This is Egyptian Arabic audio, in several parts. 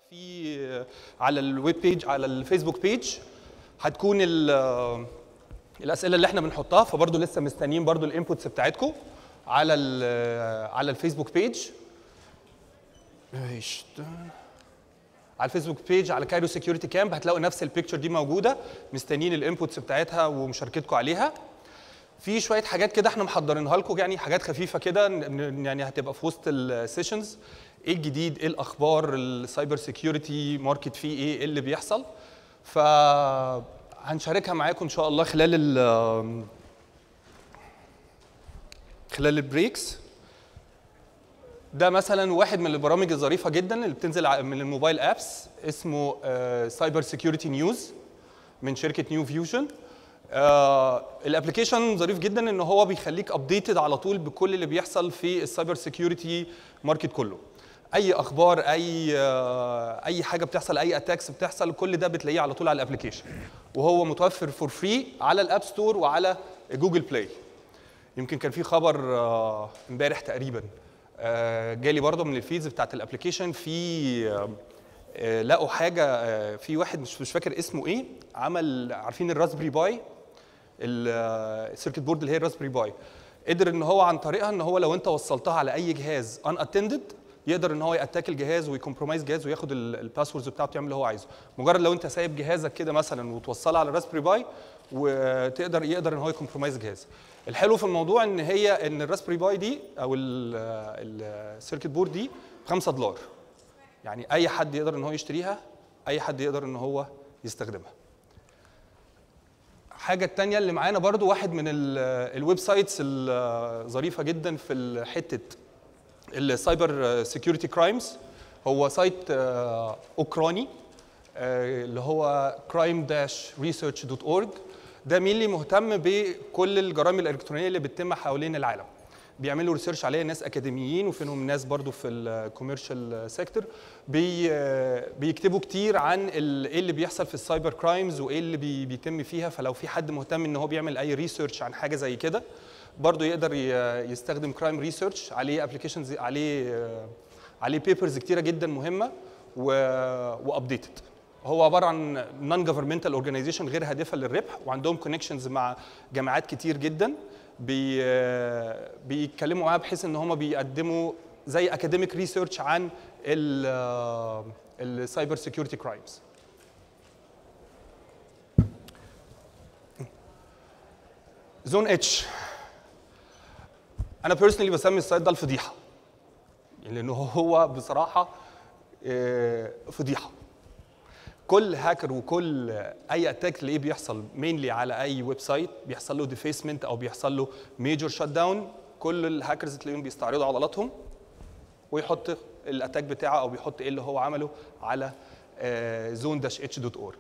في على الويب بيج على الفيسبوك بيج هتكون ال- الاسئله اللي احنا بنحطها فبرضه لسه مستنيين برضه الانبوتس بتاعتكم على ال- على الفيسبوك بيج ايش ده؟ على الفيسبوك بيج على كايرو سكيورتي كامب هتلاقوا نفس البيكتشر دي موجوده مستنيين الانبوتس بتاعتها ومشاركتكم عليها في شويه حاجات كده احنا محضرينها لكم يعني حاجات خفيفه كده ن- ن- يعني هتبقى في وسط السيشنز ايه الجديد ايه الاخبار السايبر سيكيورتي ماركت فيه ايه ايه اللي بيحصل ف هنشاركها معاكم ان شاء الله خلال ال خلال البريكس ده مثلا واحد من البرامج الظريفه جدا اللي بتنزل ع- من الموبايل ابس اسمه سايبر سيكيورتي نيوز من شركه نيو فيوجن الابلكيشن ظريف جدا ان هو بيخليك ابديتد على طول بكل اللي بيحصل في السايبر سيكيورتي ماركت كله اي اخبار اي آه، اي حاجه بتحصل اي اتاكس بتحصل كل ده بتلاقيه على طول على الابلكيشن وهو متوفر فور فري على الاب ستور وعلى جوجل بلاي يمكن كان في خبر آه، امبارح تقريبا آه، جالي برضه من الفيدز بتاعت الابلكيشن في آه، آه، لقوا حاجه آه، في واحد مش مش فاكر اسمه ايه عمل عارفين الراسبري باي السيركت بورد اللي هي الراسبري باي قدر ان هو عن طريقها ان هو لو انت وصلتها على اي جهاز ان اتندد يقدر ان هو ياتاك الجهاز ويكمبرومايز جهاز وياخد الباسوردز بتاعته يعمل اللي هو عايزه مجرد لو انت سايب جهازك كده مثلا وتوصلها على الراسبري باي وتقدر يقدر ان هو يكمبرومايز جهاز الحلو في الموضوع ان هي ان الراسبري باي دي او السيركت بورد دي ب 5 دولار يعني اي حد يقدر ان هو يشتريها اي حد يقدر ان هو يستخدمها الحاجة التانية اللي معانا برضو واحد من ال- الويب سايتس الظريفة جدا في حتة السايبر سيكيورتي كرايمز هو سايت آه، اوكراني آه، اللي هو crime-research.org ده مينلي مهتم بكل الجرائم الالكترونيه اللي بتتم حوالين العالم بيعملوا ريسيرش عليها ناس اكاديميين وفيهم ناس برضو في الكوميرشال سيكتور بي آه، بيكتبوا كتير عن ال- ايه اللي بيحصل في السايبر كرايمز وايه اللي بي بيتم فيها فلو في حد مهتم ان هو بيعمل اي ريسيرش عن حاجه زي كده برضه يقدر ي- يستخدم كرايم ريسيرش عليه ابلكيشنز عليه آه، عليه بيبرز كتيره جدا مهمه وابديتد هو عباره عن نون جفرمنتال اورجانيزيشن غير هادفه للربح وعندهم كونكشنز مع جامعات كتير جدا بي آه، بيتكلموا معاها بحيث ان هم بيقدموا زي اكاديميك ريسيرش عن السايبر سيكيورتي كرايمز زون اتش انا بيرسونالي بسمي السايت ده الفضيحه يعني لانه هو بصراحه آه، فضيحه كل هاكر وكل اي اتاك تلاقيه بيحصل مينلي على اي ويب سايت بيحصل له ديفيسمنت او بيحصل له ميجور شات داون كل الهاكرز تلاقيهم بيستعرضوا عضلاتهم ويحط الاتاك بتاعه او بيحط ايه اللي هو عمله على زون داش اتش دوت اورج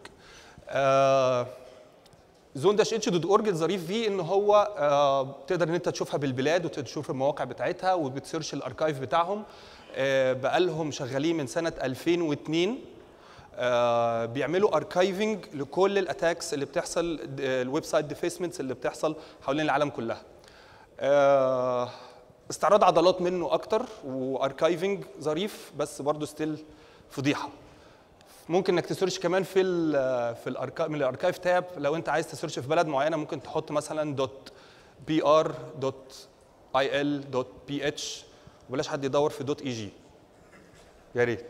زون داش اتش دوت اورج الظريف فيه ان هو آه، تقدر ان انت تشوفها بالبلاد وتشوف المواقع بتاعتها وبتسيرش الاركايف بتاعهم آه، بقالهم شغالين من سنه 2002 آه، بيعملوا اركايفنج لكل الاتاكس اللي بتحصل آه، الويب سايت ديفيسمنتس اللي بتحصل حوالين العالم كلها آه، استعراض عضلات منه اكتر واركايفنج ظريف بس برضه ستيل فضيحه ممكن انك تسيرش كمان في ال في الاركايف من الاركايف تاب لو انت عايز تسيرش في بلد معينه ممكن تحط مثلا دوت بي ار دوت اي ال دوت بي اتش وبلاش حد يدور في دوت اي جي يا ريت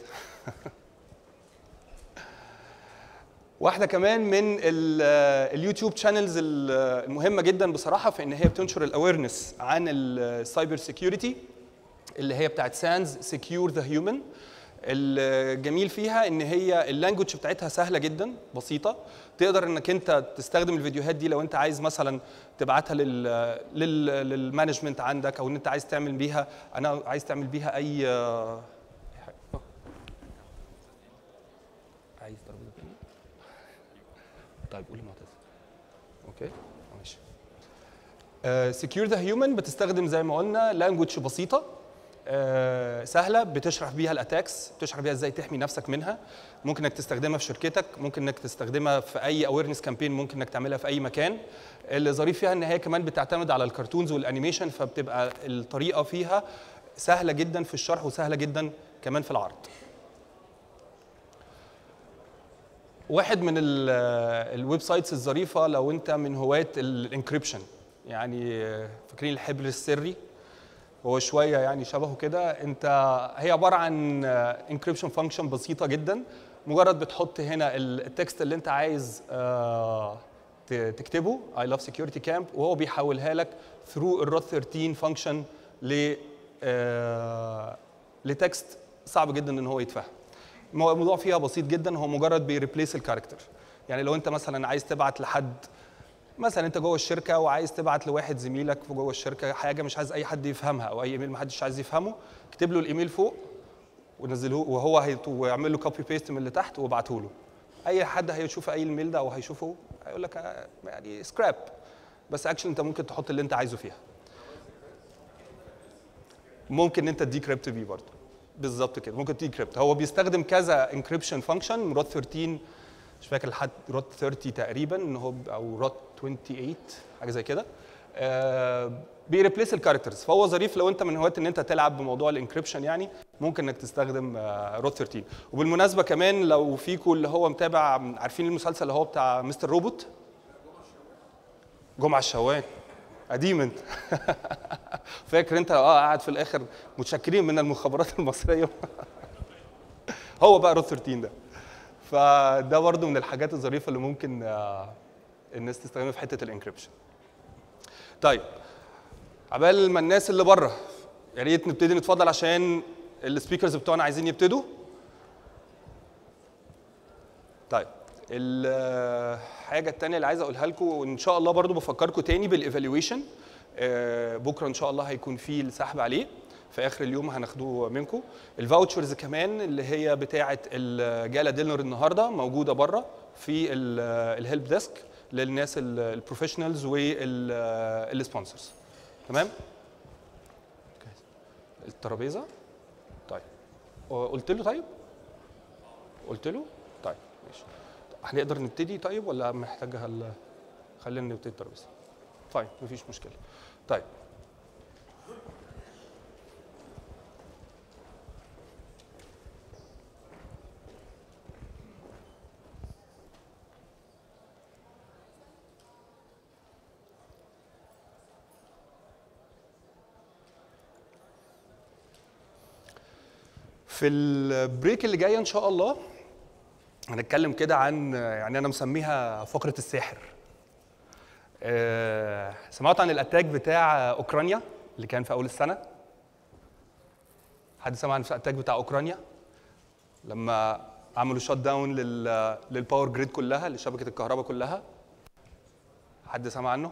واحده كمان من ال- اليوتيوب شانلز المهمه جدا بصراحه في ان هي بتنشر الاويرنس عن السايبر سيكيورتي اللي هي بتاعت سانز سكيور ذا هيومن الجميل فيها ان هي اللانجوج بتاعتها سهله جدا بسيطه تقدر انك انت تستخدم الفيديوهات دي لو انت عايز مثلا تبعتها لل لل للمانجمنت عندك او ان انت عايز تعمل بيها انا عايز تعمل بيها اي عايز ترابيزه تانية؟ طيب قولي معتز اوكي ماشي سكيور ذا هيومن بتستخدم زي ما قلنا لانجوج بسيطه آه، سهله بتشرح بيها الاتاكس بتشرح بيها ازاي تحمي نفسك منها ممكن انك تستخدمها في شركتك ممكن انك تستخدمها في اي اويرنس كامبين ممكن انك تعملها في اي مكان اللي ظريف فيها ان هي كمان بتعتمد على الكرتونز والانيميشن فبتبقى الطريقه فيها سهله جدا في الشرح وسهله جدا كمان في العرض واحد من ال- الويب سايتس الظريفه لو انت من هواة الانكريبشن يعني فاكرين الحبر السري هو شويه يعني شبهه كده انت هي عباره عن انكريبشن فانكشن بسيطه جدا مجرد بتحط هنا التكست اللي انت عايز آه، ت- تكتبه I love security camp وهو بيحولها لك through الروت 13 فانكشن ل آه، لتكست صعب جدا ان هو يتفهم المو- الموضوع فيها بسيط جدا هو مجرد بيريبليس الكاركتر يعني لو انت مثلا عايز تبعت لحد مثلا انت جوه الشركه وعايز تبعت لواحد زميلك في جوه الشركه حاجه مش عايز اي حد يفهمها او اي ايميل ما حدش عايز يفهمه اكتب له الايميل فوق ونزله وهو هيت- ويعمل له كوبي بيست من اللي تحت وابعته له اي حد هيشوف اي ايميل ده او هيشوفه هيقول لك آه، يعني سكراب بس اكشن انت ممكن تحط اللي انت عايزه فيها ممكن انت تديكريبت بيه برضه بالظبط كده ممكن تديكريبت هو بيستخدم كذا انكريبشن فانكشن روت 13 مش فاكر لحد روت 30 تقريبا ان هو ب- او روت 28 حاجه زي كده آه بيريبليس الكاركترز فهو ظريف لو انت من هواة ان انت تلعب بموضوع الانكريبشن يعني ممكن انك تستخدم آه روت 13 وبالمناسبه كمان لو فيكم اللي هو متابع عارفين المسلسل اللي هو بتاع مستر روبوت جمعه الشوان قديم انت فاكر انت اه قاعد في الاخر متشكرين من المخابرات المصريه هو بقى روت 13 ده فده برضو من الحاجات الظريفه اللي ممكن آه، الناس تستخدمها في حته الانكريبشن طيب عبال ما الناس اللي بره يا ريت نبتدي نتفضل عشان السبيكرز بتوعنا عايزين يبتدوا طيب الحاجه الثانيه اللي عايز اقولها لكم وان شاء الله برضو بفكركم تاني بالايفالويشن بكره ان شاء الله هيكون في السحب عليه في اخر اليوم هناخدوه منكم الفاوتشرز كمان اللي هي بتاعه الجالا دينر النهارده موجوده بره في الهيلب ديسك للناس البروفيشنالز والسبونسرز تمام الترابيزه طيب قلت له طيب قلت له طيب ماشي هنقدر نبتدي طيب ولا محتاجها ال... خلينا نبتدي الترابيزه طيب مفيش مشكله طيب في البريك اللي جايه ان شاء الله هنتكلم كده عن يعني انا مسميها فقره الساحر آه، سمعت عن الاتاك بتاع اوكرانيا اللي كان في اول السنه حد سمع عن الاتاك بتاع اوكرانيا لما عملوا شات داون لل للباور جريد كلها لشبكه الكهرباء كلها حد سمع عنه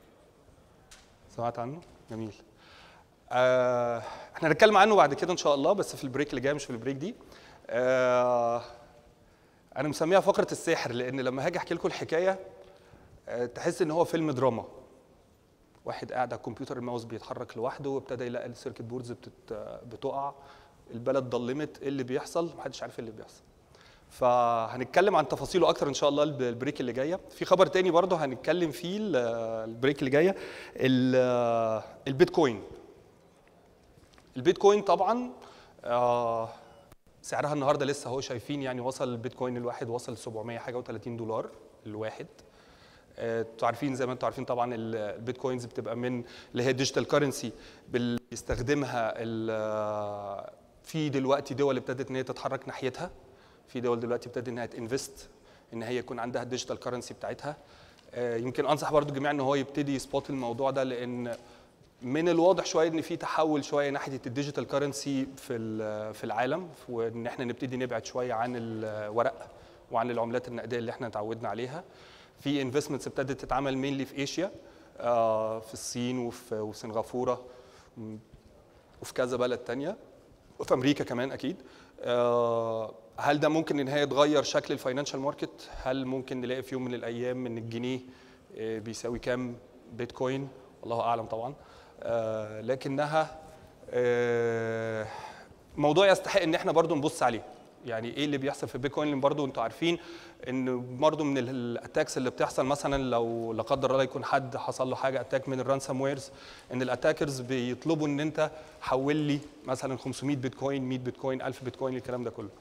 سمعت عنه جميل آه، احنا هنتكلم عنه بعد كده ان شاء الله بس في البريك اللي جاي مش في البريك دي آه، انا مسميها فقره الساحر لان لما هاجي احكي لكم الحكايه آه، تحس ان هو فيلم دراما واحد قاعد على الكمبيوتر الماوس بيتحرك لوحده وابتدى يلاقي السيركت بوردز بتت... بتقع البلد ضلمت ايه اللي بيحصل محدش عارف ايه اللي بيحصل فهنتكلم عن تفاصيله اكتر ان شاء الله الب- البريك اللي جايه في خبر تاني برضه هنتكلم فيه ال- البريك اللي جايه ال- البيتكوين البيتكوين طبعا آه، سعرها النهارده لسه هو شايفين يعني وصل البيتكوين الواحد وصل 700 حاجه و30 دولار الواحد آه، انتوا عارفين زي ما انتوا عارفين طبعا ال- البيتكوينز بتبقى من اللي هي ديجيتال كرنسي بيستخدمها ال- آه، في دلوقتي دول ابتدت ان هي تتحرك ناحيتها في دول دلوقتي ابتدت انها تنفست ان هي يكون عندها الديجيتال كرنسي بتاعتها آه، يمكن انصح برضو الجميع ان هو يبتدي يسبوت الموضوع ده لان من الواضح شويه ان في تحول شويه ناحيه الديجيتال كرنسي في ال- في العالم وان احنا نبتدي نبعد شويه عن الورق وعن العملات النقديه اللي احنا اتعودنا عليها في انفستمنتس ابتدت تتعمل مينلي في ايشيا آه، في الصين وفي وفي سنغافوره م- وفي كذا بلد تانية وفي امريكا كمان اكيد آه، هل ده ممكن ان هي تغير شكل الفاينانشال ماركت هل ممكن نلاقي في يوم من الايام ان الجنيه آه، بيساوي كام بيتكوين الله اعلم طبعا آه، لكنها آه، موضوع يستحق ان احنا برضو نبص عليه يعني ايه اللي بيحصل في البيتكوين اللي برضو انتوا عارفين ان برضو من الاتاكس اللي بتحصل مثلا لو لا قدر الله يكون حد حصل له حاجه اتاك من الرانسام ويرز ان الاتاكرز بيطلبوا ان انت حول لي مثلا 500 بيتكوين 100 بيتكوين 1000 بيتكوين الكلام ده كله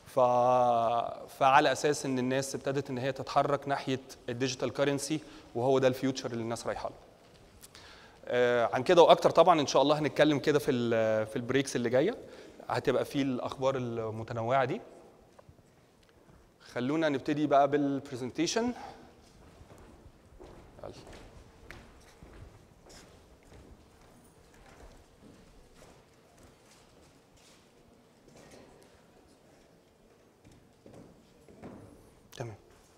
ف... فعلى اساس ان الناس ابتدت ان هي تتحرك ناحيه الديجيتال كارنسي وهو ده الفيوتشر اللي الناس رايحه له آه، عن كده واكتر طبعا ان شاء الله هنتكلم كده في ال- في البريكس اللي جايه هتبقى فيه الاخبار المتنوعه دي خلونا نبتدي بقى بالبرزنتيشن يلا. تمام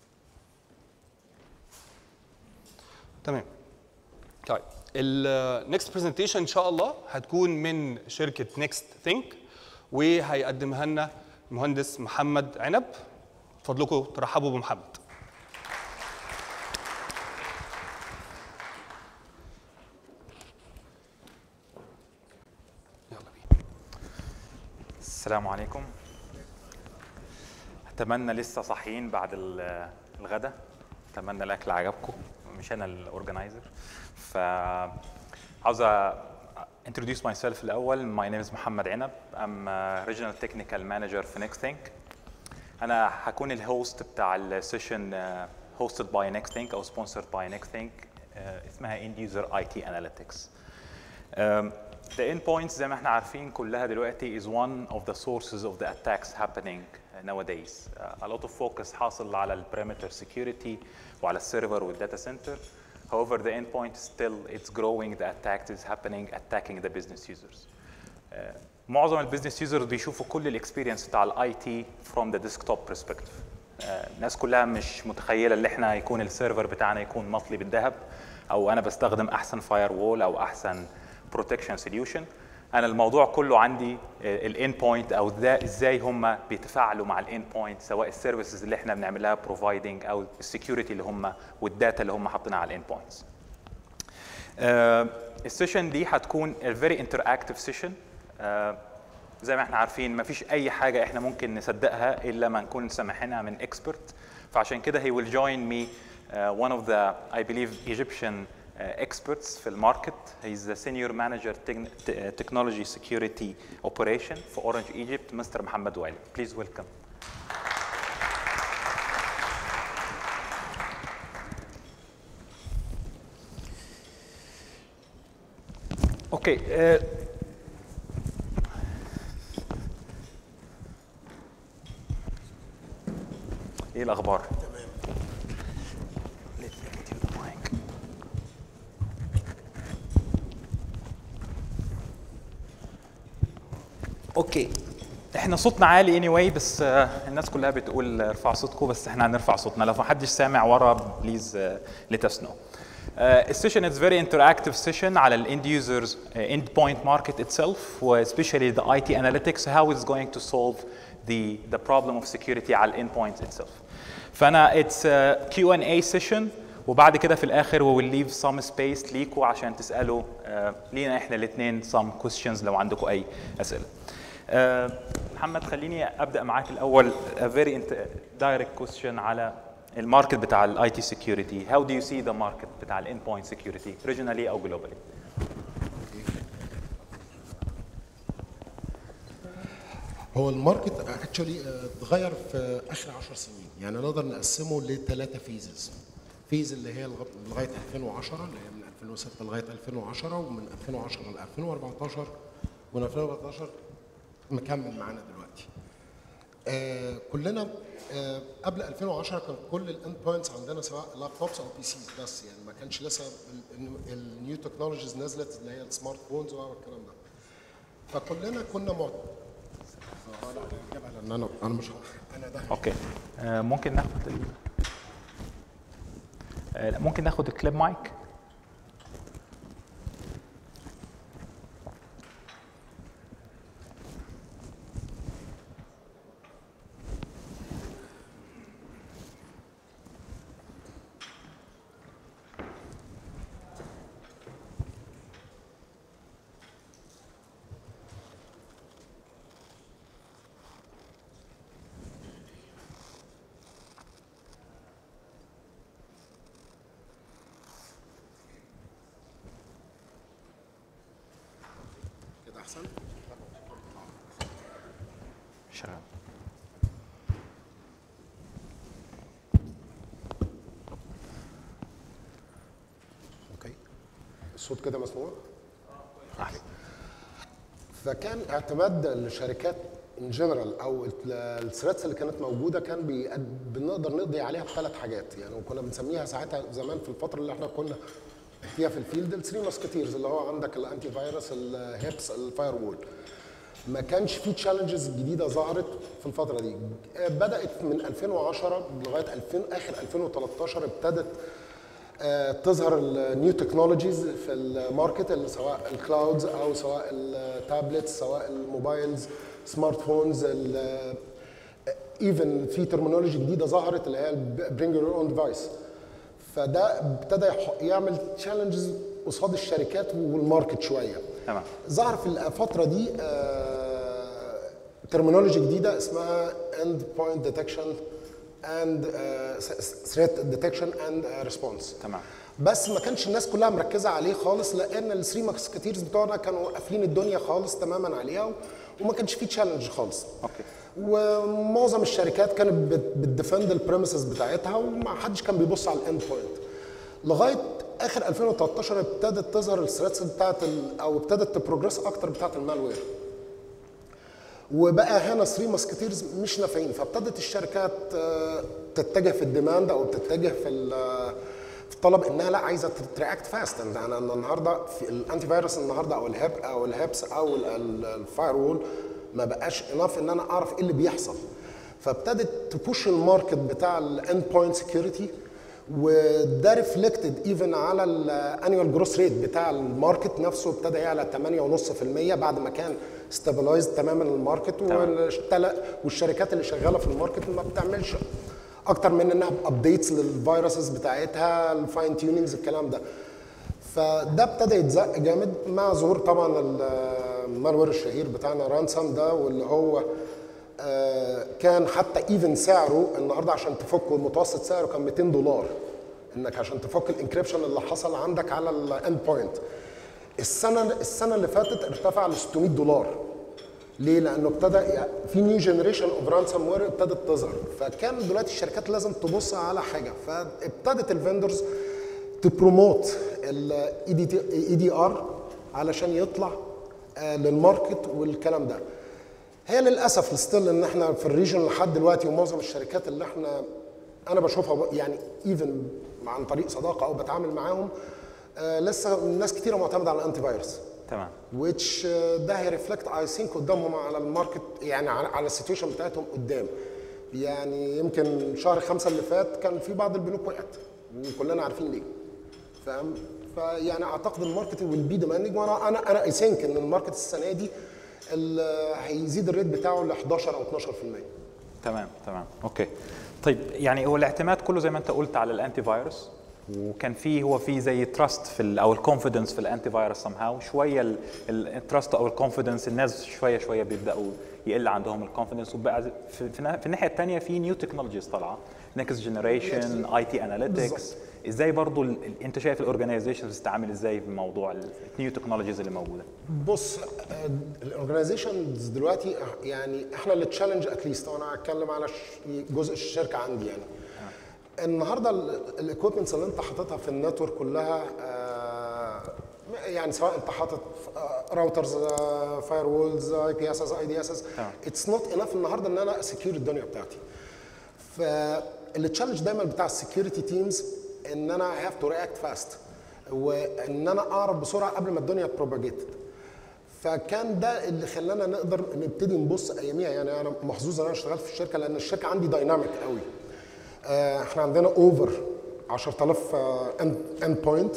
تمام طيب النكست برزنتيشن ان شاء الله هتكون من شركه نيكست ثينك وهيقدمها لنا المهندس محمد عنب فضلكم ترحبوا بمحمد يلا بينا السلام عليكم اتمنى لسه صاحيين بعد ال- الغدا اتمنى الاكل عجبكم مش انا الاورجنايزر ف عاوز أ- introduce myself الاول my name is محمد عنب I'm a regional technical manager في Next Think انا هكون الهوست بتاع السيشن hosted by Next Think او sponsored by Next Think آه، اسمها End User IT Analytics Um, the endpoints زي ما احنا عارفين كلها دلوقتي is one of the sources of the attacks happening nowadays. Uh, a lot of focus حاصل على ال perimeter security وعلى السيرفر والداتا center. However, the endpoint still it's growing. The attack is happening, attacking the business users. Uh, معظم البيزنس يوزرز بيشوفوا كل الاكسبيرينس بتاع الاي تي from the desktop perspective. Uh, الناس كلها مش متخيله ان احنا يكون السيرفر بتاعنا يكون مطلي بالذهب او انا بستخدم احسن فاير وول او احسن بروتكشن سوليوشن انا الموضوع كله عندي الان بوينت او ده ازاي هم بيتفاعلوا مع الان بوينت سواء السيرفيسز اللي احنا بنعملها بروفايدنج او السكيورتي اللي هم والداتا اللي هم حاطينها على الان بوينتس السيشن دي هتكون a very interactive session آه، زي ما احنا عارفين ما فيش اي حاجه احنا ممكن نصدقها الا ما نكون سامحينها من expert فعشان كده he will join me uh, one of the I believe Egyptian uh, experts في الماركت he's the senior manager techn- t- technology security operation في Orange Egypt Mr. محمد وائل please welcome اوكي آه، ايه الاخبار Let me get you the mic. اوكي احنا صوتنا عالي اني anyway بس آه، الناس كلها بتقول ارفعوا صوتكم بس احنا هنرفع صوتنا لو ما حدش سامع ورا بليز let us know السيشن از فيري interactive سيشن على الاند يوزرز اند بوينت ماركت itself وسبيشالي the IT analytics how it's going to solve the the problem of security على الاند بوينت itself فانا it's a Q&A session وبعد كده في الاخر we will leave some space ليكوا عشان تسالوا آه، لينا احنا الاثنين some questions لو عندكم اي اسئله آه، محمد خليني ابدا معاك الاول a very int- direct question على الماركت بتاع الاي تي سكيورتي how do you see the market بتاع الاند بوينت سكيورتي regionally او globally هو الماركت اكشولي اتغير في اخر 10 سنين يعني نقدر نقسمه لثلاثه فيزز فيز اللي هي لغ- لغايه 2010 اللي هي من 2006 لغايه 2010 ومن 2010 ل 2014 ومن 2014 مكمل معانا دلوقتي آه كلنا آه قبل 2010 كان كل الاند بوينتس عندنا سواء لابتوبس او بي سيز بس يعني ما كانش لسه النيو تكنولوجيز نزلت اللي هي السمارت فونز والكلام ده فكلنا كنا معت... آه، لا، هجيبها لان انا انا مش ه- انا ده اوكي آه، ممكن ناخد ال... آه، ممكن ناخد الكليب مايك كده احسن شغال الصوت كده مسموع فكان اعتماد الشركات ان جنرال او الثريتس اللي كانت موجوده كان بيقد- بنقدر نقضي عليها بثلاث حاجات يعني وكنا بنسميها ساعتها زمان في الفتره اللي احنا كنا فيها في الفيلد الثري ماسكتيرز اللي هو عندك الانتي فيروس الهيبس الفاير وول ما كانش في تشالنجز جديده ظهرت في الفتره دي بدات من 2010 لغايه 2000 اخر 2013 ابتدت آه، تظهر النيو تكنولوجيز في الماركت اللي سواء الكلاودز او سواء التابلتس سواء الموبايلز سمارت فونز ايفن في ترمينولوجي جديده ظهرت اللي هي برينج يور اون ديفايس فده ابتدى يح- يعمل تشالنجز قصاد الشركات والماركت شويه تمام ظهر في الفتره دي ترمينولوجي جديده اسمها اند بوينت ديتكشن اند ثريت ديتكشن اند ريسبونس تمام بس ما كانش الناس كلها مركزه عليه خالص لان الثري ماسكتيرز بتوعنا كانوا قافلين الدنيا خالص تماما عليها و- وما كانش فيه تشالنج خالص اوكي ومعظم الشركات كانت بت- بتديفند البريمسز بتاعتها وما حدش كان بيبص على الاند بوينت لغايه اخر 2013 ابتدت تظهر الثريتس بتاعت ال- او ابتدت تبروجريس اكتر بتاعت المالوير وبقى هنا 3 ماسكتيرز مش نافعين فابتدت الشركات آه، تتجه في الديماند او تتجه في ال- في الطلب انها لا عايزه ترياكت فاست انا أنا النهارده في الانتي فيروس النهارده او الهاب او الهابس او الفاير وول ما بقاش اناف ان انا اعرف ايه اللي بيحصل فابتدت تبوش الماركت بتاع الاند بوينت سكيورتي وده ريفلكتد ايفن على الانيوال جروث ريت بتاع الماركت نفسه ابتدى يعلى 8.5% بعد ما كان ستابلايز تماما الماركت والشتل- والشركات اللي شغاله في الماركت ما بتعملش اكتر من انها ابديتس للفيروسز بتاعتها الفاين تيونينجز الكلام ده فده ابتدى يتزق جامد مع ظهور طبعا المالوير الشهير بتاعنا رانسام ده واللي هو آه، كان حتى ايفن سعره النهارده عشان تفكه المتوسط سعره كان 200 دولار انك عشان تفك الانكريبشن اللي حصل عندك على الاند بوينت السنه السنه اللي فاتت ارتفع ل 600 دولار ليه؟ لانه ابتدى في نيو جنريشن اوف رانسام وير ابتدت تظهر فكان دلوقتي الشركات لازم تبص على حاجه فابتدت الفندرز تبروموت الاي دي اي دي ار علشان يطلع آه، للماركت والكلام ده هي للاسف ستيل ان احنا في الريجن لحد دلوقتي ومعظم الشركات اللي احنا انا بشوفها ب- يعني ايفن عن طريق صداقه او بتعامل معاهم آه لسه ناس كتيره معتمده على الانتي فيروس تمام which آه، ده هيرفلكت اي ثينك قدامهم على الماركت يعني على, على السيتويشن بتاعتهم قدام يعني يمكن شهر خمسة اللي فات كان في بعض البنوك وقعت وكلنا عارفين ليه فاهم فيعني اعتقد الماركت ويل بي ديماندنج وانا انا انا اي ثينك ان الماركت السنه دي ال- هيزيد الريت بتاعه ل 11 او 12% تمام تمام اوكي طيب يعني هو الاعتماد كله زي ما انت قلت على الانتي فيروس وكان في هو في زي تراست في ال او الكونفدنس في الانتي فيروس سم هاو شويه التراست او الكونفدنس الناس شويه شويه بيبداوا يقل عندهم الكونفدنس وبقى في, في, في الناحيه الثانيه في نيو تكنولوجيز طالعه نكست جنريشن اي تي اناليتكس بالظبط. ازاي برضو ال- انت شايف الاورجنايزيشنز بتتعامل ازاي في موضوع النيو تكنولوجيز اللي موجوده بص الاورجنايزيشنز دلوقتي يعني احنا اللي تشالنج اتليست وانا هتكلم على ش- جزء الشركه عندي يعني النهارده الاكويبمنتس اللي انت حاططها في النتورك كلها آه، يعني سواء انت حاطط راوترز فاير وولز اي بي اس اس اي دي اس اس تمام. اتس نوت انف النهارده ان انا اسكيور الدنيا بتاعتي فالتشالنج دايما بتاع السكيورتي تيمز ان انا هاف تو رياكت فاست وان انا اعرف بسرعه قبل ما الدنيا تبروباجيت فكان ده اللي خلانا نقدر نبتدي نبص اياميها يعني انا محظوظ ان انا اشتغلت في الشركه لان الشركه عندي دايناميك قوي آه، احنا عندنا اوفر 10000 اند بوينت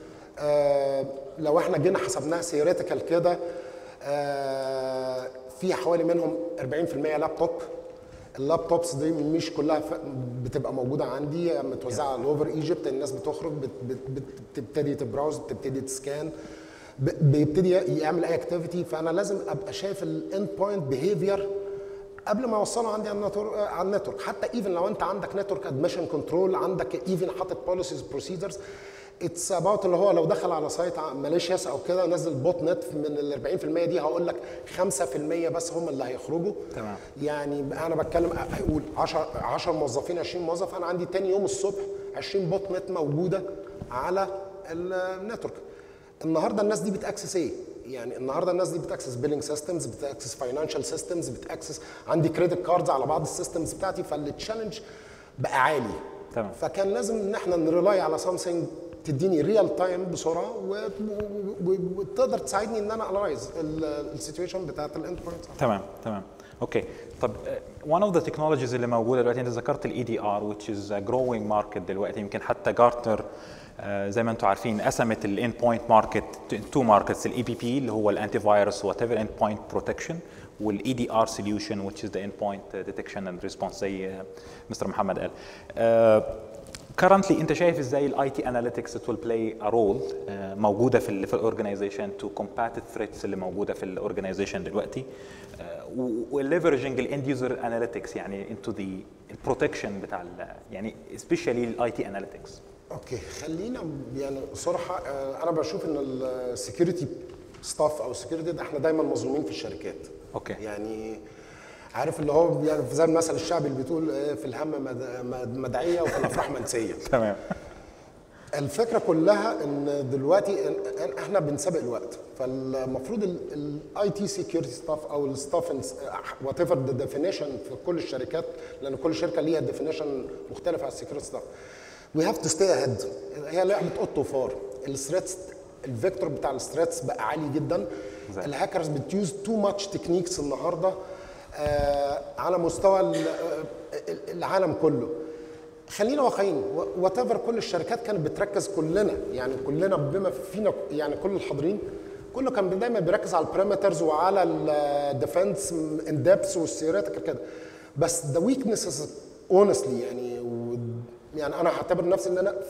لو احنا جينا حسبناها ثيوريتيكال كده آه، في حوالي منهم 40% لابتوب اللابتوبس دي مش كلها ف- بتبقى موجوده عندي متوزعه على اوفر ايجيبت الناس بتخرج بت- بت- بتبتدي تبراوز بتبتدي تسكان ب- بيبتدي يعمل اي اكتيفيتي فانا لازم ابقى شايف الاند بوينت بيهيفير قبل ما يوصلوا عندي على النتورك على النتورك حتى ايفن لو انت عندك نتورك ادميشن كنترول عندك ايفن حاطط بوليسيز بروسيدرز اتس اباوت اللي هو لو دخل على سايت ماليشياس او كده نزل بوت نت من ال 40% دي هقول لك 5% بس هم اللي هيخرجوا تمام. يعني انا بتكلم هقول 10 10 موظفين 20 موظف انا عندي تاني يوم الصبح 20 بوت نت موجوده على النتورك النهارده الناس دي بتاكسس ايه؟ يعني النهارده الناس دي بتاكسس بيلينج سيستمز بتاكسس فاينانشال سيستمز بتاكسس عندي كريدت كاردز على بعض السيستمز بتاعتي فالتشالنج بقى عالي تمام. فكان لازم ان احنا نريلاي على سامثينج تديني ريال تايم بسرعه و- و- و- وتقدر تساعدني ان انا انالايز السيتويشن بتاعت الاند بوينت تمام تمام اوكي طب one of the technologies اللي موجوده دلوقتي انت ذكرت الاي دي ار which is a growing market دلوقتي يمكن حتى جارتنر زي ما انتم عارفين قسمت الاند بوينت ماركت تو ماركتس الاي بي بي اللي هو الانتي فايروس وات ايفر اند بوينت بروتكشن والاي دي ار سوليوشن which is the endpoint detection and response زي مستر محمد قال currently انت شايف ازاي الاي تي اناليتكس it will play a role uh, موجوده في ال في الاورجنايزيشن to combat الثريتس اللي موجوده في الاورجنايزيشن دلوقتي وليفرجنج الاند يوزر اناليتكس يعني into the البروتكشن بتاع ال- يعني especially الاي تي اناليتكس اوكي خلينا يعني صراحه آه، انا بشوف ان السكيورتي ستاف او السكيورتي ده احنا دايما مظلومين في الشركات أوكي. يعني عارف اللي هو يعني زي المثل الشعبي اللي بتقول آه، في الهم مد- مد- مدعيه وفي الافراح منسيه تمام الفكره كلها ان دلوقتي إن- إن احنا بنسابق الوقت فالمفروض الاي تي سكيورتي ستاف او الستاف وات ايفر ذا ديفينيشن في كل الشركات لان كل شركه ليها ديفينيشن مختلف على السكيورتي ستاف وي هاف تو ستي اهيد هي لعبه قط وفار الثريتس الفيكتور بتاع الثريتس بقى عالي جدا زي. الهاكرز بتيوز تو ماتش تكنيكس النهارده آه على مستوى ال- آه، العالم كله خلينا واقعيين وات ايفر كل الشركات كانت بتركز كلنا يعني كلنا بما فينا يعني كل الحاضرين كله كان دايما بيركز على البريمترز وعلى الديفنس ان ديبس والثيوريتيكال كده بس ذا ويكنسز اونستلي يعني و يعني انا هعتبر نفسي ان انا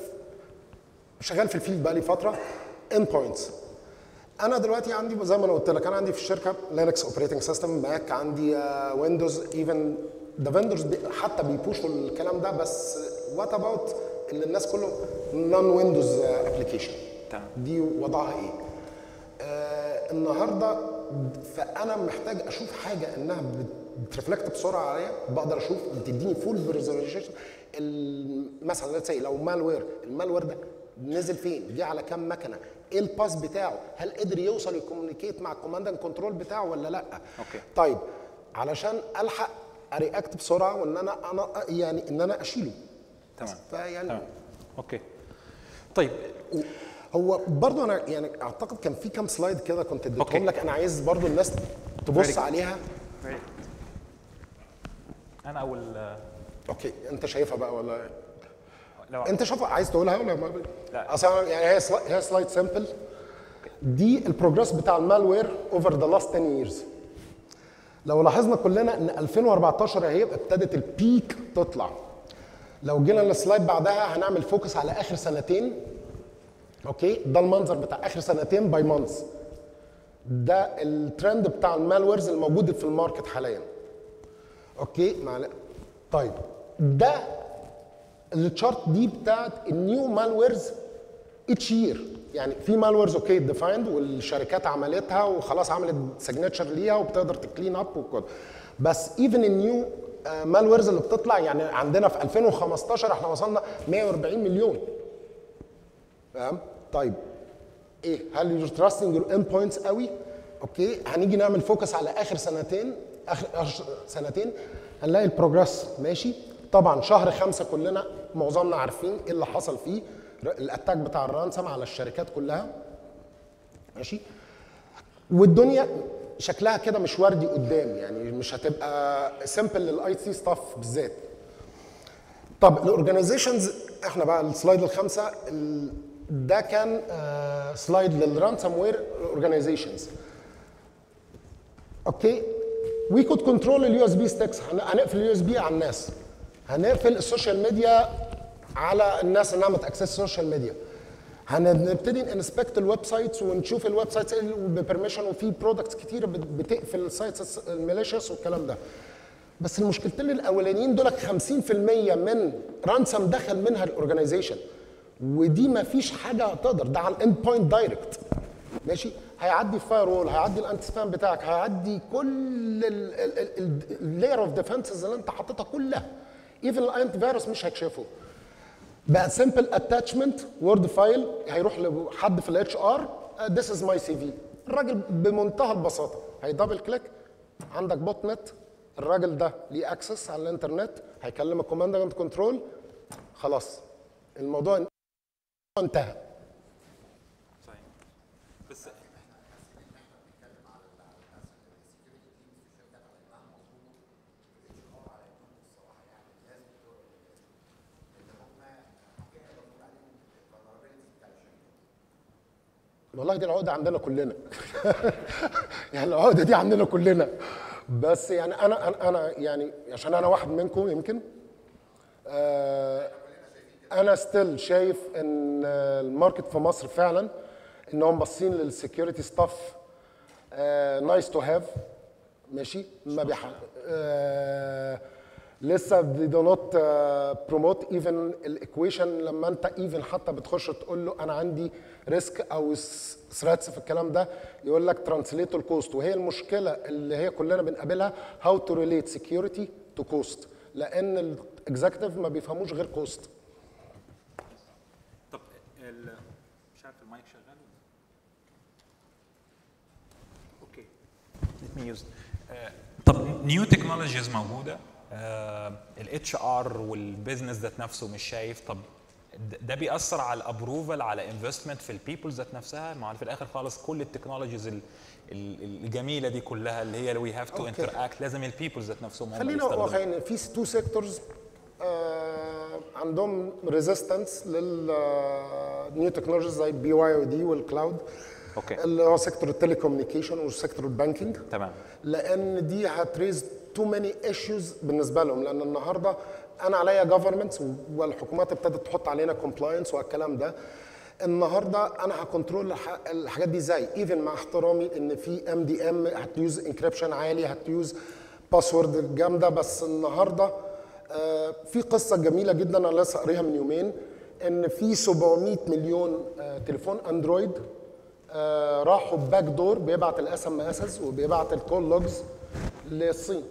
شغال في الفيلد بقالي فتره ان بوينتس انا دلوقتي عندي زي ما انا قلت لك انا عندي في الشركه لينكس اوبريتنج سيستم ماك عندي ويندوز ايفن ذا فيندرز حتى بيبوشوا الكلام ده بس وات اباوت اللي الناس كله نون ويندوز ابلكيشن تمام. دي وضعها ايه آه النهارده فانا محتاج اشوف حاجه انها بترفلكت بسرعه عليا بقدر اشوف بتديني فول فيرزواليزيشن مثلا let's say لو مالوير المالوير ده نزل فين جه على كام مكنه ايه الباس بتاعه هل قدر يوصل يكوميونيكيت مع الكوماند اند كنترول بتاعه ولا لا أوكي. طيب علشان الحق ارياكت بسرعه وان انا انا يعني ان انا اشيله تمام فيعني تمام اوكي طيب و- هو برضو انا يعني اعتقد كان في كام سلايد كده كنت أوكي. اديتهم لك انا عايز برضو الناس تبص Very good. عليها انا اول اوكي انت شايفها بقى ولا لو انت شايفها عايز تقولها ولا ما لا. اصل أنا- يعني هي سلا- هي سلايد سامبل دي البروجرس بتاع المالوير اوفر ذا لاست 10 ييرز لو لاحظنا كلنا ان 2014 اهي ابتدت البيك تطلع لو جينا للسلايد بعدها هنعمل فوكس على اخر سنتين اوكي ده المنظر بتاع اخر سنتين باي مانثs ده الترند بتاع المالويرز الموجود في الماركت حاليا اوكي معلش طيب ده التشارت دي بتاعت النيو مالويرز اتش يير يعني في مالويرز اوكي ديفايند والشركات عملتها وخلاص عملت سيجنتشر ليها وبتقدر تكلين اب وكده بس ايفن النيو مالويرز اللي بتطلع يعني عندنا في 2015 احنا وصلنا 140 مليون فاهم طيب ايه هل يور تراستنج يور اند بوينتس قوي اوكي هنيجي نعمل فوكس على اخر سنتين اخر آخر سنتين هنلاقي البروجرس ماشي طبعا شهر خمسة كلنا معظمنا عارفين ايه اللي حصل فيه ر- الاتاك بتاع الرانسم على الشركات كلها ماشي والدنيا شكلها كده مش وردي قدام يعني مش هتبقى سيمبل للاي تي ستاف بالذات طب الاورجنايزيشنز احنا بقى السلايد الخامسه ال- ده كان آه سلايد للرانسم وير اورجنايزيشنز اوكي وي كود كنترول اليو اس بي ستيكس هنقفل اليو اس بي على الناس هنقفل السوشيال ميديا على الناس انها ما تاكسس السوشيال ميديا هنبتدي انسبكت الويب سايتس ونشوف الويب سايتس ببرميشن وفي برودكتس كتيره بت- بتقفل السايتس الميليشيس والكلام ده بس المشكلتين الاولانيين دول 50% من رانسم دخل منها الاورجنايزيشن ودي ما فيش حاجه تقدر ده على الاند بوينت دايركت ماشي هيعدي الفاير وول هيعدي الانتي سبام بتاعك هيعدي كل اللاير اوف ديفنسز اللي انت حاططها كلها ايفن الانتي فيروس مش هيكشفه بقى سمبل اتاتشمنت وورد فايل هيروح لحد في الاتش ار ذس از ماي سي في الراجل بمنتهى البساطه هيدبل كليك عندك بوت نت الراجل ده ليه اكسس على الانترنت هيكلم الكوماند اند كنترول خلاص الموضوع انتهى صحيح بس والله دي العقده عندنا كلنا يعني العقده دي عندنا كلنا بس يعني انا انا أنا يعني عشان انا واحد منكم يمكن آه، انا ستيل شايف ان الماركت في مصر فعلا انهم باصين للسكيورتي ستاف نايس تو هاف ماشي ما بيح آه، لسه they do not uh, promote even الايكويشن لما انت even حتى بتخش تقول له انا عندي ريسك او ثريتس في الكلام ده يقول لك ترانسليت الكوست وهي المشكله اللي هي كلنا بنقابلها هاو تو ريليت سكيورتي تو كوست لان الاكزكتيف ما بيفهموش غير كوست طب ال- مش عارف المايك شغال اوكي let me use آه، طب نيو تكنولوجيز موجوده الاتش ار والبيزنس ذات نفسه مش شايف طب د- ده بيأثر على الابروفال على انفستمنت في البيبل ذات نفسها ما هو في الاخر خالص كل التكنولوجيز ال- ال- الجميله دي كلها اللي هي وي هاف تو أوكي. انتراكت لازم البيبل ذات نفسهم هم خلينا يستخدموا. واقعيين في تو سيكتورز عندهم ريزيستنس للنيو تكنولوجيز زي البي واي او دي والكلاود اوكي اللي هو سيكتور التليكومنيكيشن وسيكتور البانكينج تمام لان دي هتريز تو ماني ايشوز بالنسبه لهم لان النهارده انا عليا جفرمنت والحكومات ابتدت تحط علينا كومبلاينس والكلام ده النهارده انا هكنترول الح- الحاجات دي ازاي ايفن مع احترامي ان في ام دي ام هتيوز انكريبشن عالي هتيوز باسورد جامده بس النهارده آه، في قصه جميله جدا انا لسه قاريها من يومين ان في 700 مليون آه، تليفون اندرويد آه، راحوا باك دور بيبعت الاس ام اسز وبيبعت الكول لوجز للصين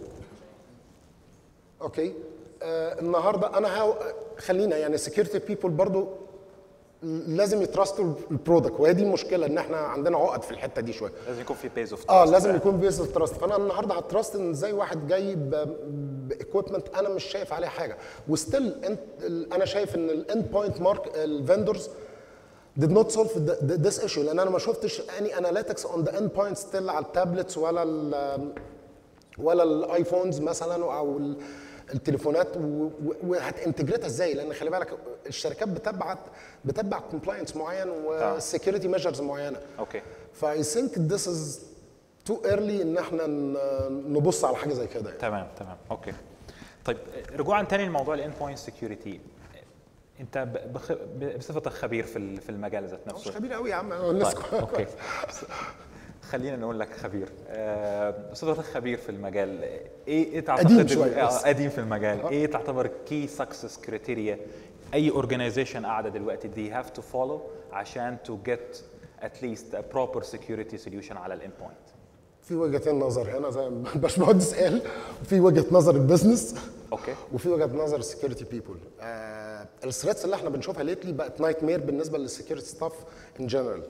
اوكي آه النهارده انا هاو خلينا يعني سكيورتي بيبول برضو لازم يتراستوا البرودكت وهي دي المشكله ان احنا عندنا عقد في الحته دي شويه لازم يكون في بيز اوف اه لازم يكون بيز تراست فانا النهارده هتراست ان ازاي واحد جاي بايكويبمنت انا مش شايف عليه حاجه وستيل انت ال- انا شايف ان الاند بوينت مارك الفندرز did not solve the, the, this issue لان انا ما شفتش any analytics on the end point still على التابلتس ولا ال ولا الايفونز مثلا او ال- التليفونات و- و- وهتنتجريتها ازاي لان خلي بالك الشركات بتبعت بتتبع كومبلاينس معين وسكيورتي ميجرز معينه اوكي فاي ثينك ذس از تو ايرلي ان احنا ن- نبص على حاجه زي كده يعني. تمام تمام اوكي طيب رجوعا تاني لموضوع الاند بوينت سكيورتي انت ب- بخ... ب- بصفتك خبير في ال- في المجال ذات مش نفسه خبير قوي يا عم الناس طيب اوكي خلينا نقول لك خبير آه، بصفتك خبير في المجال ايه ايه تعتقد قديم ال- شوية آه، بس. قديم في المجال ايه تعتبر كي سكسس كريتيريا اي اورجانيزيشن قاعده دلوقتي they have to follow عشان to get at least a proper security solution على الاند بوينت في وجهتين نظر هنا زي ما الباشمهندس قال وفي وجهه نظر البيزنس اوكي وفي وجهه نظر السكيورتي بيبول الثريتس اللي احنا بنشوفها ليتلي بقت نايت مير بالنسبه للسكيورتي ستاف ان جنرال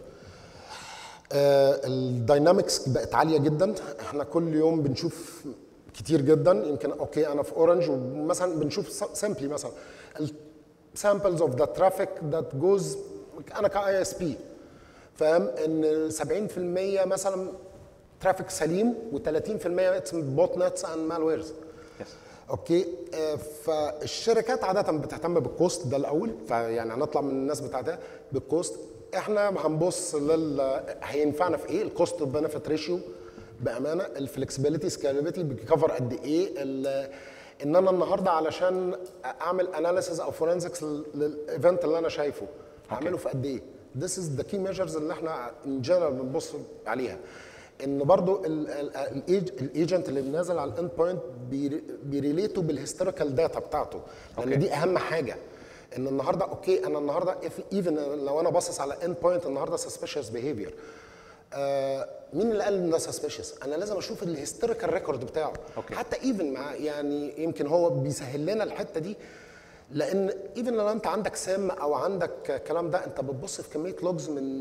الداينامكس بقت عاليه جدا احنا كل يوم بنشوف كتير جدا يمكن اوكي انا في اورنج ومثلا بنشوف سامبلي مثلا samples of the traffic that goes انا كاي اس بي فاهم ان 70% مثلا ترافيك سليم و30% بوت نتس اند مالويرز يس اوكي آه، فالشركات عاده بتهتم بالكوست ده الاول فيعني هنطلع من الناس بتاعتها بالكوست احنا هنبص لل هينفعنا في ايه الكوست بنفيت ريشيو بامانه الفلكسبيليتي سكالابيلتي بيكفر قد ايه ال- ان انا النهارده علشان اعمل اناليسيز او فورنزكس للايفنت اللي انا شايفه هعمله في قد ايه This is the key measures اللي احنا ان جنرال بنبص عليها ان برضو الايجنت اللي نازل على الاند بوينت بيريليتوا بالهيستوريكال داتا بتاعته لان أوكي. دي اهم حاجه ان النهارده اوكي انا النهارده ايفن لو انا باصص على اند بوينت النهارده سسبيشس بيهيفير آه مين اللي قال ان ده سسبيشس؟ انا لازم اشوف الهيستوريكال ريكورد بتاعه أوكي. حتى ايفن مع يعني يمكن هو بيسهل لنا الحته دي لان ايفن لو انت عندك سام او عندك الكلام ده انت بتبص في كميه لوجز من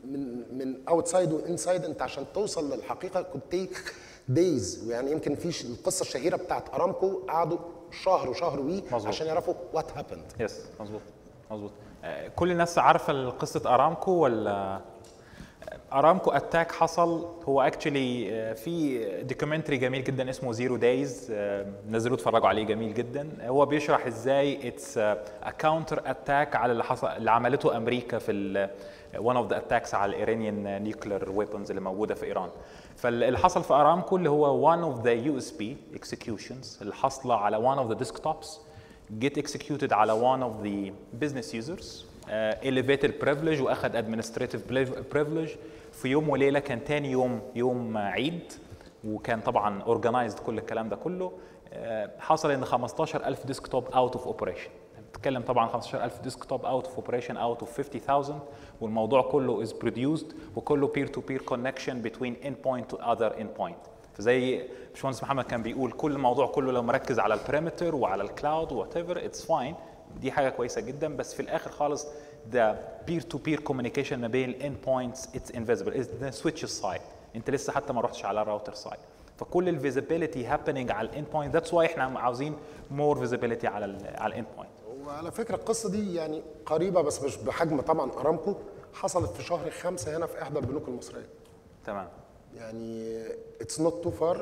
من من اوتسايد وانسايد انت عشان توصل للحقيقه كنت تيك دايز يعني يمكن في القصه الشهيره بتاعت ارامكو قعدوا شهر وشهر وي مظبوط. عشان يعرفوا وات هابند يس مظبوط مظبوط آه، كل الناس عارفه قصه ارامكو ولا ارامكو اتاك حصل هو اكشلي في دوكيومنتري جميل جدا اسمه زيرو دايز نزلوه اتفرجوا عليه جميل جدا هو بيشرح ازاي اتس ا كاونتر اتاك على اللي حصل اللي عملته امريكا في ال one of the attacks على الايرانيان نيوكلير ويبنز اللي موجوده في ايران فاللي حصل في ارامكو اللي هو one of the USB executions اللي حاصله على one of the desktops get executed على one of the business users uh, elevated privilege واخد administrative privilege في يوم وليله كان تاني يوم يوم عيد وكان طبعا organized كل الكلام ده كله آه، حصل ان 15000 ديسكتوب اوت اوف اوبريشن بتتكلم طبعا 15000 ديسكتوب اوت اوف اوبريشن اوت اوف 50000 والموضوع كله از بروديوسد وكله بير تو بير كونكشن بين ان بوينت تو اذر ان بوينت فزي باشمهندس محمد كان بيقول كل الموضوع كله لو مركز على البريمتر وعلى الكلاود وات ايفر اتس فاين دي حاجه كويسه جدا بس في الاخر خالص the peer to peer communication ما بين ال endpoints it's invisible it's the switches side انت لسه حتى ما رحتش على الراوتر سايد فكل الفيزيبيليتي happening على الاند بوينت ذاتس واي احنا عاوزين مور فيزيبيليتي على ال على الاند بوينت وعلى فكره القصه دي يعني قريبه بس مش بحجم طبعا ارامكو حصلت في شهر خمسة هنا في احدى البنوك المصريه تمام يعني اتس نوت تو فار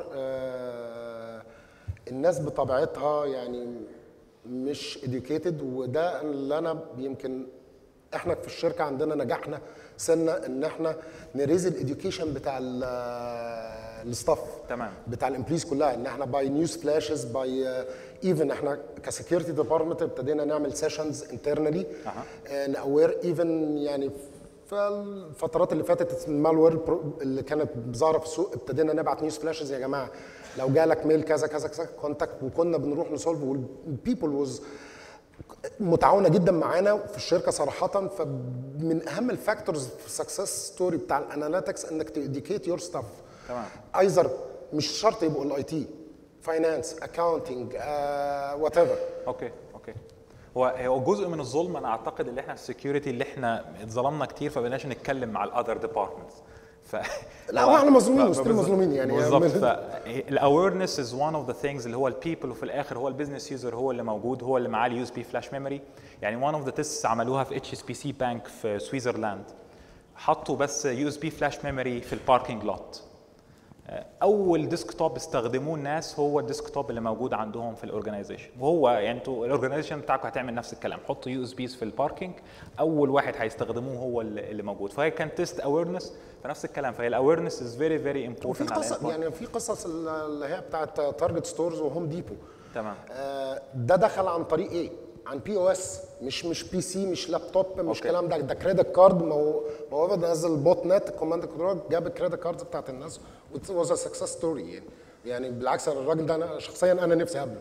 الناس بطبيعتها يعني مش educated وده اللي انا يمكن احنا في الشركه عندنا نجحنا سنه ان احنا نريز الاديوكيشن بتاع الستاف تمام. بتاع الامبليز كلها ان احنا باي نيوز فلاشز باي ايفن احنا كسكيورتي ديبارتمنت ابتدينا نعمل سيشنز انترنالي ناوير ايفن يعني في الفترات اللي فاتت المالوير اللي كانت ظاهره في السوق ابتدينا نبعت نيوز فلاشز يا جماعه لو جالك ميل كذا كذا كذا كونتاكت وكنا بنروح نسولف والبيبل وز متعاونه جدا معانا في الشركه صراحه فمن اهم الفاكتورز في السكسس ستوري بتاع الاناليتكس انك تديكيت يور ستاف تمام. ايزر مش شرط يبقوا الاي تي فاينانس اكاونتنج وات ايفر اوكي اوكي هو هو جزء من الظلم انا اعتقد اللي احنا السكيورتي اللي احنا اتظلمنا كتير فبقيناش نتكلم مع الاذر ديبارتمنتس ف لا هو احنا مظلومين ف- وستيل بالظبط- مظلومين يعني بالظبط فالاويرنس از one اوف ذا ثينجز اللي هو البيبل وفي الاخر هو البيزنس يوزر هو اللي موجود هو اللي معاه اليو اس بي فلاش ميموري يعني one اوف ذا تيستس عملوها في اتش اس بي سي بانك في سويسرلاند حطوا بس يو اس بي فلاش ميموري في الباركينج لوت اول ديسكتوب استخدموه الناس هو الديسكتوب اللي موجود عندهم في الاورجنايزيشن وهو يعني انتوا الاورجنايزيشن بتاعكم هتعمل نفس الكلام حطوا يو اس بيز في الباركينج اول واحد هيستخدموه هو اللي اللي موجود فهي كان تيست اويرنس فنفس الكلام فهي الاويرنس از فيري فيري وفي امبورتنت قصص يعني في قصص اللي هي بتاعت تارجت ستورز وهوم ديبو تمام آه، ده دخل عن طريق ايه؟ عن بي او اس مش مش بي سي مش لابتوب مش أوكي. كلام ده ده كريدت كارد ما هو ما هو نزل بوت نت كوماند كنترول جاب الكريدت كاردز بتاعت الناس واز سكسس ستوري يعني يعني بالعكس أنا الراجل ده انا شخصيا انا نفسي اقابله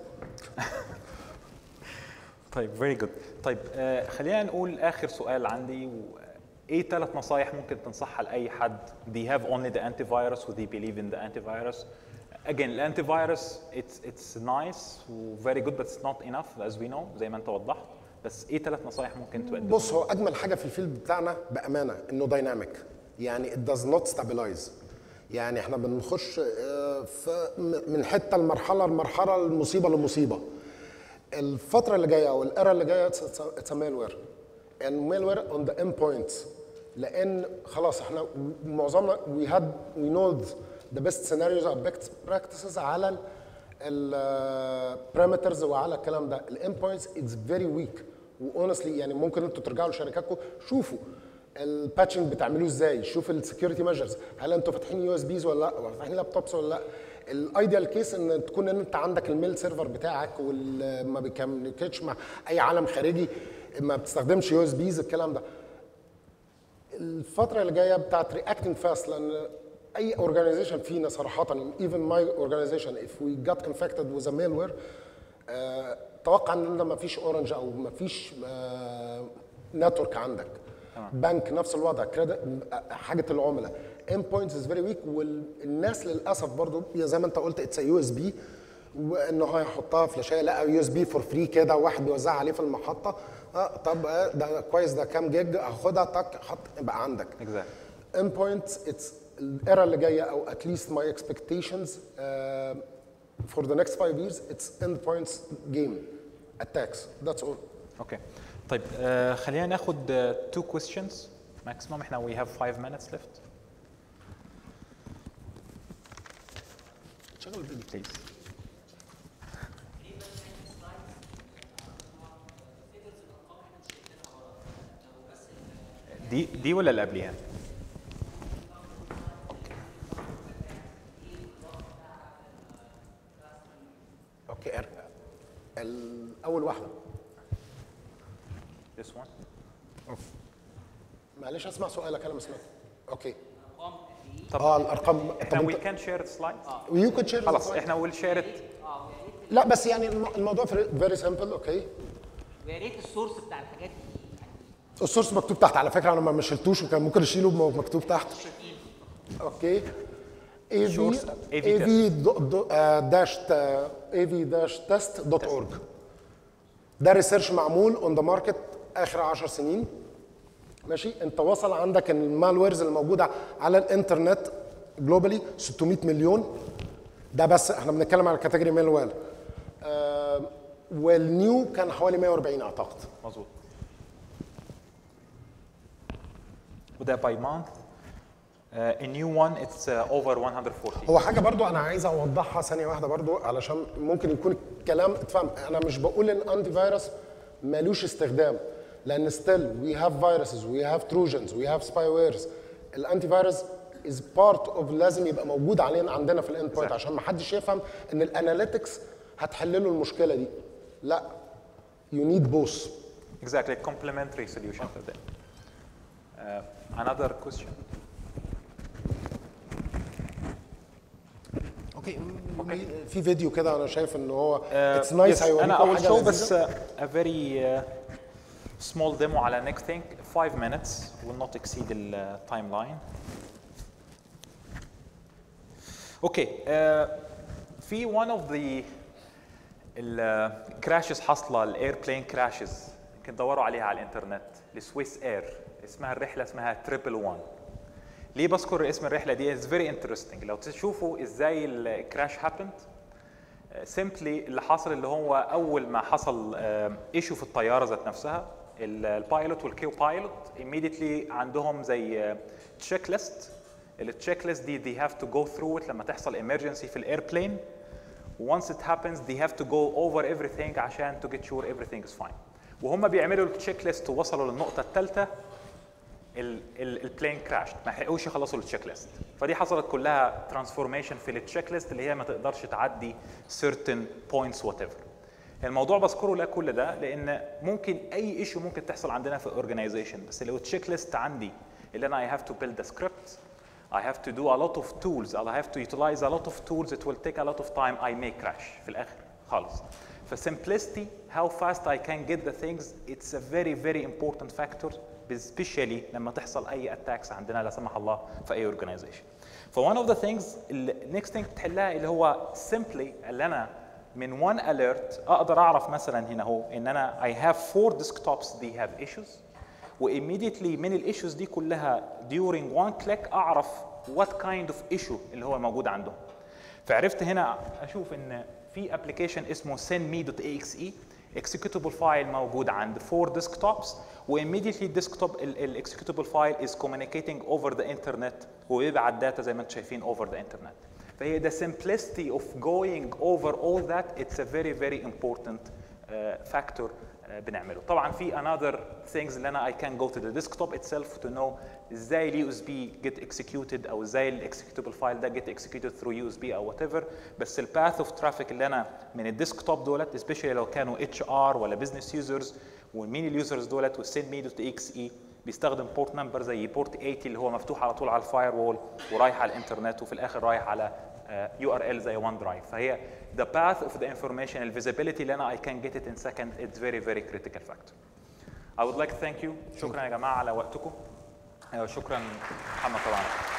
طيب فيري جود طيب آه خلينا نقول اخر سؤال عندي و... ايه ثلاث نصايح ممكن تنصحها لاي حد they have only the antivirus و they believe in the antivirus again الانتيفيروس it's it's nice و very good but it's not enough as we know زي ما انت وضحت بس ايه ثلاث نصايح ممكن تقدمها بص هو اجمل حاجه في الفيلد بتاعنا بامانه انه دايناميك يعني it does not stabilize يعني احنا بنخش آه، في من حته لمرحله لمرحله المصيبه لمصيبه الفتره اللي جايه او الايرا اللي جايه اتس مالوير and malware on the endpoints لان خلاص احنا معظمنا we had we know the best scenarios or best practices على البارامترز وعلى الكلام ده الامبوينتس اتس فيري ويك واونستلي يعني ممكن انتوا ترجعوا لشركاتكم شوفوا الباتشنج بتعملوه ازاي شوف السكيورتي ميجرز هل انتوا فاتحين يو اس بيز ولا لا ولا فاتحين لابتوبس ولا لا الايديال كيس ان تكون ان انت عندك الميل سيرفر بتاعك وما بيكملكش مع اي عالم خارجي ما بتستخدمش يو اس بيز الكلام ده الفتره اللي جايه بتاعت رياكتنج فاست لان اي اورجانيزيشن فينا صراحه even my organization if we got infected with a malware آه، توقع ان ما فيش اورنج او ما فيش نتورك عندك بنك نفس الوضع كريدت حاجه العملاء endpoints is very weak والناس للاسف برضو زي ما انت قلت اتس يو اس بي وان هو يحطها فلاشايه لقى يو اس بي فور فري كده واحد بيوزعها عليه في المحطه آه طب آه، ده كويس ده كام جيج هاخدها تك حط يبقى عندك exactly الاند بوينتس اتس الايرا اللي جايه او at least my expectations uh, for the next five years it's end points game attacks that's all اوكي طيب آه خلينا ناخد آه two questions maximum احنا we have five minutes left شغل الفيديو بليز دي دي ولا اللي قبليها؟ اوكي أر- الاول واحده this one معلش اسمع سؤالك انا ما سمعت اوكي طب اه الارقام احنا طب we انت can share the slides يو كود شير خلاص احنا we'll share it لا بس يعني الم- الموضوع فيري سمبل اوكي ويا ريت السورس بتاع الحاجات دي السورس مكتوب تحت على فكره انا ما ما شلتوش وكان ممكن اشيله م- مكتوب تحت اوكي اي في Source AV اي في داش اي في داش تيست دوت اورج ده ريسيرش معمول اون ذا ماركت اخر 10 سنين ماشي انت وصل عندك ان المالويرز اللي موجوده على الانترنت جلوبالي 600 مليون ده بس احنا بنتكلم على كاتيجوري مالوير آه والنيو كان حوالي 140 اعتقد مظبوط وده by month uh, a new one it's uh, over 140 هو حاجه برضو انا عايز اوضحها ثانيه واحده برضو علشان ممكن يكون الكلام اتفهم انا مش بقول ان انتي فيروس مالوش استخدام لان ستيل وي هاف فيروسز وي هاف تروجنز وي هاف سباي ويرز الانتي فيروس از بارت اوف لازم يبقى موجود علينا عندنا في الاند بوينت عشان ما حدش يفهم ان الاناليتكس هتحل له المشكله دي لا يو نيد بوث exactly complementary solution to that uh, another question اوكي في فيديو كده انا شايف ان هو Uh, اتس نايس yes, انا I will show بس uh, a very uh, small demo على next thing five minutes will not exceed the uh, timeline اوكي uh, في one of the الكراشز حاصله الايربلين كراشز يمكن تدوروا عليها على الانترنت لسويس اير اسمها الرحله اسمها تريبل 1 ليه بذكر اسم الرحله دي اتس فيري انترستنج لو تشوفوا ازاي الكراش هابند سيمبلي اللي حصل اللي هو اول ما حصل ايشو في الطياره ذات نفسها البايلوت والكيو بايلوت immediately عندهم زي تشيك ليست التشيك ليست دي they have to go through it لما تحصل emergency في الايربلين once it happens they have to go over everything عشان to get sure everything is fine وهم بيعملوا التشيك ليست ووصلوا للنقطه الثالثه البلين كراش ما لحقوش يخلصوا التشيك ليست فدي حصلت كلها ترانسفورميشن في التشيك ليست اللي هي ما تقدرش تعدي certain points whatever الموضوع بذكره لا كل ده لان ممكن اي ايشو ممكن تحصل عندنا في الاورجنايزيشن بس لو التشيك ليست عندي اللي انا I have to build a script I have to do a lot of tools I have to utilize a lot of tools it will take a lot of time I may crash في الاخر خالص ف simplicity how fast I can get the things it's a very very important factor especially لما تحصل اي attacks عندنا لا سمح الله في اي organization ف one of the things ال next thing تحلها اللي هو simply اللي انا من one alert اقدر اعرف مثلا هنا اهو ان انا I have four desktops they have issues وايميديتلي من الايشوز دي كلها during one click اعرف what kind of issue اللي هو موجود عندهم فعرفت هنا اشوف ان في ابلكيشن اسمه sendme.exe executable فايل موجود عند four desktops وايميديتلي الديسكتوب الاكسكيوتبل فايل is communicating over the internet ويبعت داتا زي ما انتم شايفين over the internet فهي the simplicity of going over all that it's a very very important uh, factor uh, بنعمله طبعا في another things اللي انا I can go to the desktop itself to know ازاي اليو اس بي get executed او ازاي الاكسكيوتبل فايل ده get executed through يو اس بي او whatever بس الباث اوف ترافيك اللي انا من الديسكتوب دولت especially لو كانوا اتش ار ولا بزنس يوزرز ومين اليوزرز دولت والسند مي دوت اكس اي بيستخدم بورت نمبر زي بورت 80 اللي هو مفتوح على طول على الفاير وول ورايح على الانترنت وفي الاخر رايح على يو ار ال زي وان درايف فهي the path of the information الفيزيبيليتي اللي انا I can get it in second it's very very critical factor I would like to thank you شكرا يا جماعه على وقتكم آه، شكرا محمد طبعا